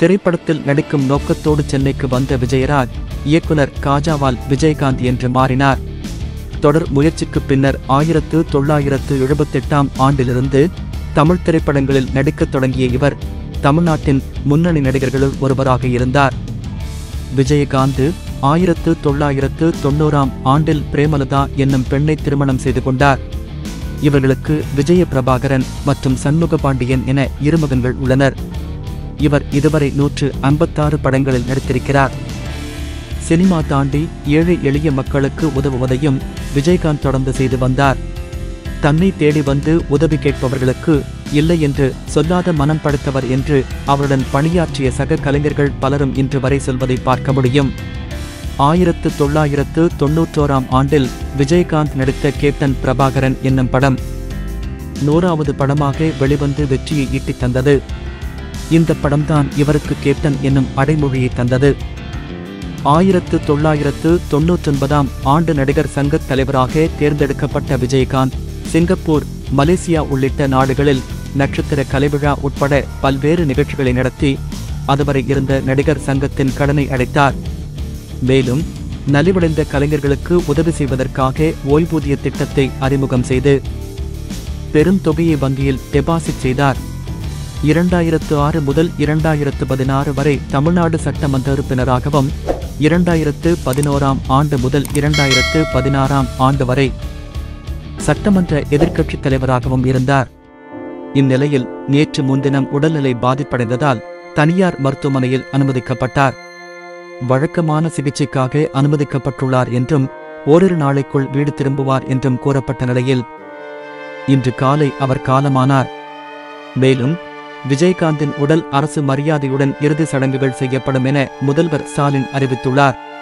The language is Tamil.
திரைப்படத்தில் நடிக்கும் நோக்கத்தோடு சென்னைக்கு வந்த விஜயராஜ் இயக்குனர் காஜாவால் விஜயகாந்த் என்று மாறினார் தொடர் முயற்சிக்கு பின்னர் ஆயிரத்து தொள்ளாயிரத்து எழுபத்தெட்டாம் ஆண்டிலிருந்து தமிழ் திரைப்படங்களில் நடிக்கத் தொடங்கிய இவர் தமிழ்நாட்டின் முன்னணி நடிகர்களுள் ஒருவராக இருந்தார் விஜயகாந்த் ஆயிரத்து தொள்ளாயிரத்து தொண்ணூறாம் ஆண்டில் பிரேமலதா என்னும் பெண்ணை திருமணம் செய்து கொண்டார் இவர்களுக்கு விஜய பிரபாகரன் மற்றும் சண்முக பாண்டியன் என இரு மகன்கள் உள்ளனர் இவர் இதுவரை நூற்று ஐம்பத்தாறு படங்களில் நடித்திருக்கிறார் சினிமா தாண்டி ஏழை எளிய மக்களுக்கு உதவுவதையும் விஜயகாந்த் தொடர்ந்து செய்து வந்தார் தன்னை தேடி வந்து உதவி கேட்பவர்களுக்கு இல்லை என்று சொல்லாத மனம் படைத்தவர் என்று அவருடன் பணியாற்றிய சக கலைஞர்கள் பலரும் இன்று வரை சொல்வதை பார்க்க முடியும் ஆயிரத்து தொள்ளாயிரத்து தொன்னூற்றோராம் ஆண்டில் விஜயகாந்த் நடித்த கேப்டன் பிரபாகரன் என்னும் படம் நூறாவது படமாக வெளிவந்து வெற்றியை ஈட்டித் தந்தது இந்த படம்தான் இவருக்கு கேப்டன் என்னும் அடைமொழியை தந்தது ஆயிரத்து தொள்ளாயிரத்து தொன்னூற்றொன்பதாம் ஆண்டு நடிகர் சங்கத் தலைவராக தேர்ந்தெடுக்கப்பட்ட விஜயகாந்த் சிங்கப்பூர் மலேசியா உள்ளிட்ட நாடுகளில் நட்சத்திர கலைவிழா உட்பட பல்வேறு நிகழ்ச்சிகளை நடத்தி அதுவரை இருந்த நடிகர் சங்கத்தின் கடனை அடைத்தார் மேலும் நலிவடைந்த கலைஞர்களுக்கு உதவி செய்வதற்காக ஓய்வூதிய திட்டத்தை அறிமுகம் செய்து பெரும் தொகையை வங்கியில் டெபாசிட் செய்தார் இரண்டாயிரத்து ஆறு முதல் இரண்டாயிரத்து பதினாறு வரை தமிழ்நாடு சட்டமன்ற உறுப்பினராகவும் இரண்டாயிரத்து பதினோராம் ஆண்டு முதல் இரண்டாயிரத்து பதினாறாம் ஆண்டு வரை சட்டமன்ற எதிர்க்கட்சித் தலைவராகவும் இருந்தார் இந்நிலையில் நேற்று முன்தினம் உடல்நிலை பாதிப்படைந்ததால் தனியார் மருத்துவமனையில் அனுமதிக்கப்பட்டார் வழக்கமான சிகிச்சைக்காக அனுமதிக்கப்பட்டுள்ளார் என்றும் ஓரிரு நாளைக்குள் வீடு திரும்புவார் என்றும் கூறப்பட்ட நிலையில் இன்று காலை அவர் காலமானார் மேலும் விஜயகாந்தின் உடல் அரசு மரியாதையுடன் இறுதி சடங்குகள் செய்யப்படும் என முதல்வர் ஸ்டாலின் அறிவித்துள்ளார்